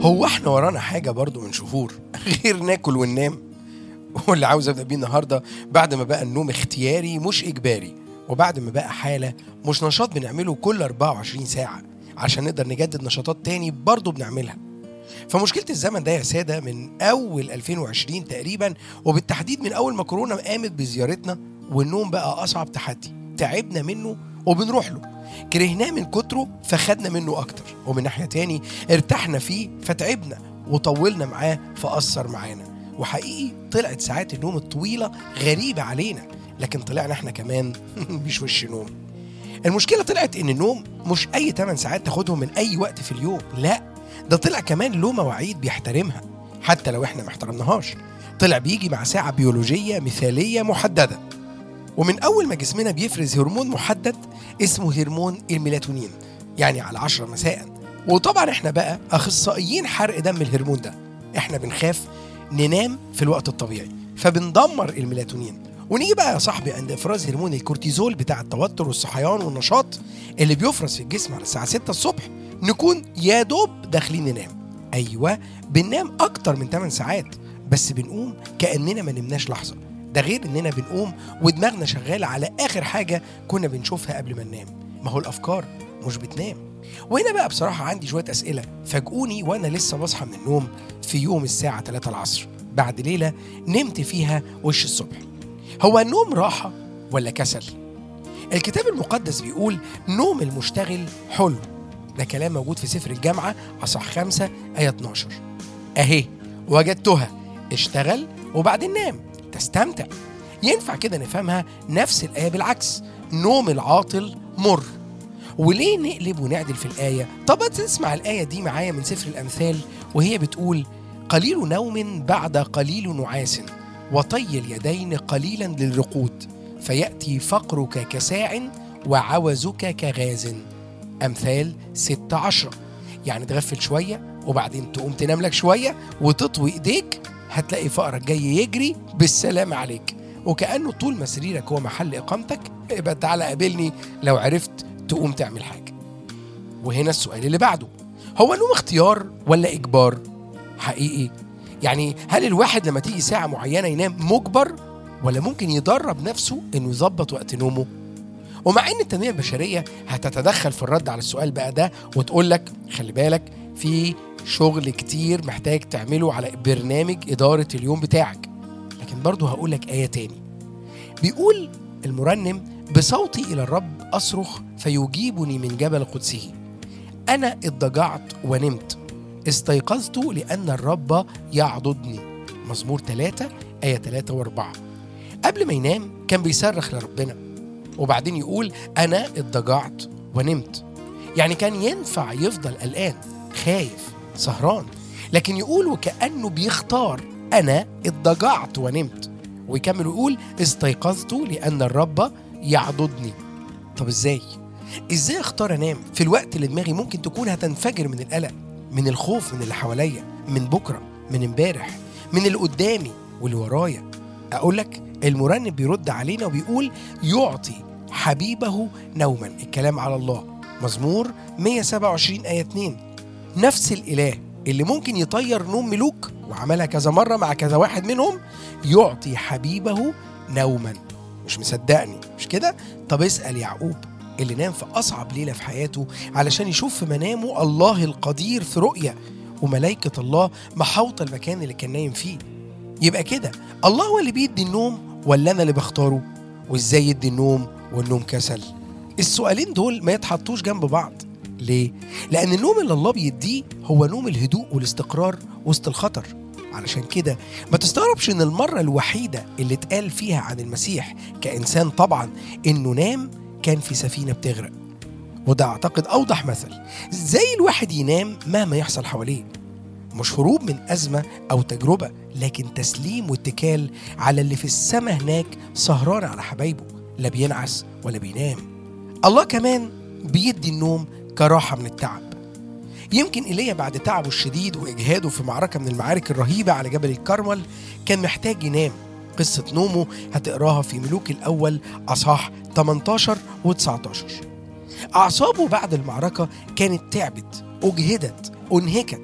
هو احنا ورانا حاجة برضو من شهور غير ناكل وننام واللي عاوز ابدا بيه النهارده بعد ما بقى النوم اختياري مش اجباري وبعد ما بقى حالة مش نشاط بنعمله كل 24 ساعة عشان نقدر نجدد نشاطات تاني برضه بنعملها فمشكلة الزمن ده يا سادة من أول 2020 تقريبا وبالتحديد من أول ما كورونا قامت بزيارتنا والنوم بقى أصعب تحدي تعبنا منه وبنروح له كرهناه من كتره فخدنا منه أكتر ومن ناحية تاني ارتحنا فيه فتعبنا وطولنا معاه فأثر معانا وحقيقي طلعت ساعات النوم الطويلة غريبة علينا لكن طلعنا احنا كمان مش وش نوم المشكلة طلعت إن النوم مش أي 8 ساعات تاخدهم من أي وقت في اليوم لا ده طلع كمان له مواعيد بيحترمها حتى لو احنا ما احترمناهاش طلع بيجي مع ساعة بيولوجية مثالية محددة ومن أول ما جسمنا بيفرز هرمون محدد اسمه هرمون الميلاتونين يعني على 10 مساء وطبعا احنا بقى أخصائيين حرق دم الهرمون ده احنا بنخاف ننام في الوقت الطبيعي فبندمر الميلاتونين ونيجي بقى يا صاحبي عند افراز هرمون الكورتيزول بتاع التوتر والصحيان والنشاط اللي بيفرز في الجسم على الساعه 6 الصبح نكون يا دوب داخلين ننام ايوه بننام اكتر من 8 ساعات بس بنقوم كاننا ما نمناش لحظه ده غير اننا بنقوم ودماغنا شغاله على اخر حاجه كنا بنشوفها قبل ما ننام ما هو الافكار مش بتنام وهنا بقى بصراحه عندي شويه اسئله فاجئوني وانا لسه بصحى من النوم في يوم الساعه 3 العصر بعد ليله نمت فيها وش الصبح هو النوم راحة ولا كسل؟ الكتاب المقدس بيقول نوم المشتغل حلو ده كلام موجود في سفر الجامعة أصح خمسة آية 12 أهي وجدتها اشتغل وبعدين نام تستمتع ينفع كده نفهمها نفس الآية بالعكس نوم العاطل مر وليه نقلب ونعدل في الآية؟ طب تسمع الآية دي معايا من سفر الأمثال وهي بتقول قليل نوم بعد قليل نعاس وطي اليدين قليلا للرقود فيأتي فقرك كساع وعوزك كغاز أمثال ستة عشرة يعني تغفل شوية وبعدين تقوم تنام لك شوية وتطوي إيديك هتلاقي فقرك جاي يجري بالسلام عليك وكأنه طول ما سريرك هو محل إقامتك يبقى تعالى قابلني لو عرفت تقوم تعمل حاجة وهنا السؤال اللي بعده هو النوم اختيار ولا إجبار؟ حقيقي يعني هل الواحد لما تيجي ساعة معينة ينام مجبر ولا ممكن يدرب نفسه انه يظبط وقت نومه؟ ومع ان التنمية البشرية هتتدخل في الرد على السؤال بقى ده وتقول لك خلي بالك في شغل كتير محتاج تعمله على برنامج إدارة اليوم بتاعك لكن برضه هقول لك آية تاني بيقول المرنم بصوتي إلى الرب أصرخ فيجيبني من جبل قدسه أنا اضطجعت ونمت استيقظت لأن الرب يعضدني مزمور 3 آية 3 و4 قبل ما ينام كان بيصرخ لربنا وبعدين يقول أنا اضطجعت ونمت يعني كان ينفع يفضل قلقان خايف سهران لكن يقول وكأنه بيختار أنا اضطجعت ونمت ويكمل ويقول استيقظت لأن الرب يعضدني طب ازاي؟ ازاي اختار انام في الوقت اللي دماغي ممكن تكون هتنفجر من القلق من الخوف من اللي حواليا من بكره من امبارح من اللي قدامي واللي ورايا اقول لك المرنم بيرد علينا وبيقول يعطي حبيبه نوما الكلام على الله مزمور 127 آية 2 نفس الإله اللي ممكن يطير نوم ملوك وعملها كذا مرة مع كذا واحد منهم يعطي حبيبه نوما مش مصدقني مش كده؟ طب اسأل يعقوب اللي نام في أصعب ليلة في حياته علشان يشوف في منامه الله القدير في رؤية وملائكة الله محاوطة المكان اللي كان نايم فيه يبقى كده الله هو اللي بيدي النوم ولا أنا اللي بختاره وإزاي يدي النوم والنوم كسل السؤالين دول ما يتحطوش جنب بعض ليه؟ لأن النوم اللي الله بيديه هو نوم الهدوء والاستقرار وسط الخطر علشان كده ما تستغربش ان المرة الوحيدة اللي اتقال فيها عن المسيح كإنسان طبعا انه نام كان في سفينة بتغرق وده أعتقد أوضح مثل إزاي الواحد ينام مهما يحصل حواليه مش هروب من أزمة أو تجربة لكن تسليم واتكال على اللي في السماء هناك سهران على حبايبه لا بينعس ولا بينام الله كمان بيدي النوم كراحة من التعب يمكن إيليا بعد تعبه الشديد وإجهاده في معركة من المعارك الرهيبة على جبل الكرمل كان محتاج ينام قصة نومه هتقراها في ملوك الأول أصحاح 18 و 19 أعصابه بعد المعركة كانت تعبت أجهدت أنهكت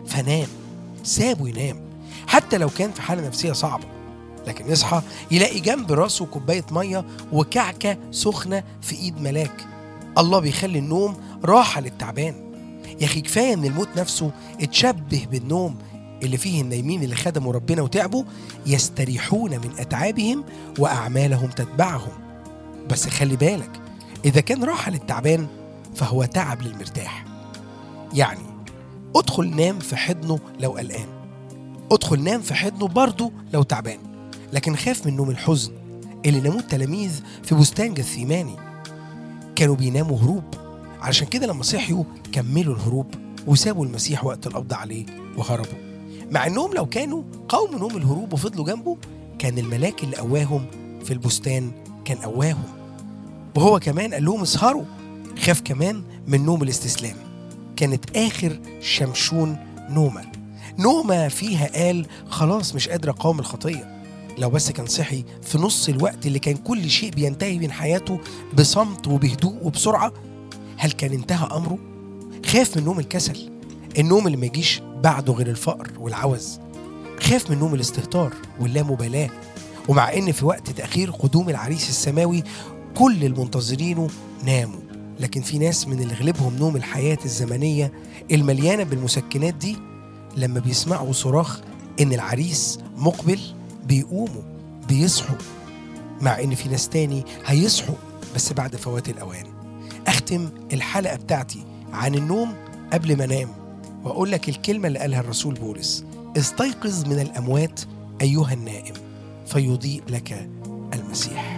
فنام سابه ينام حتى لو كان في حالة نفسية صعبة لكن يصحى يلاقي جنب راسه كوباية مية وكعكة سخنة في إيد ملاك الله بيخلي النوم راحة للتعبان يا أخي كفاية إن الموت نفسه اتشبه بالنوم اللي فيه النايمين اللي خدموا ربنا وتعبوا يستريحون من أتعابهم وأعمالهم تتبعهم بس خلي بالك إذا كان راحة للتعبان فهو تعب للمرتاح يعني ادخل نام في حضنه لو قلقان ادخل نام في حضنه برضه لو تعبان لكن خاف من نوم الحزن اللي ناموه التلاميذ في بستان جثيماني كانوا بيناموا هروب علشان كده لما صحيوا كملوا الهروب وسابوا المسيح وقت القبض عليه وهربوا مع انهم لو كانوا قاوموا نوم الهروب وفضلوا جنبه كان الملاك اللي قواهم في البستان كان قواهم وهو كمان قال لهم اسهروا خاف كمان من نوم الاستسلام كانت آخر شمشون نومة نومة فيها قال خلاص مش قادر أقاوم الخطية لو بس كان صحي في نص الوقت اللي كان كل شيء بينتهي من حياته بصمت وبهدوء وبسرعة هل كان انتهى أمره؟ خاف من نوم الكسل النوم اللي ما يجيش بعده غير الفقر والعوز خاف من نوم الاستهتار واللامبالاة ومع ان في وقت تأخير قدوم العريس السماوي كل المنتظرينه ناموا لكن في ناس من اللي غلبهم نوم الحياة الزمنية المليانة بالمسكنات دي لما بيسمعوا صراخ إن العريس مقبل بيقوموا بيصحوا مع إن في ناس تاني هيصحوا بس بعد فوات الأوان أختم الحلقة بتاعتي عن النوم قبل ما أنام وأقول لك الكلمة اللي قالها الرسول بولس استيقظ من الأموات أيها النائم فيضيء لك المسيح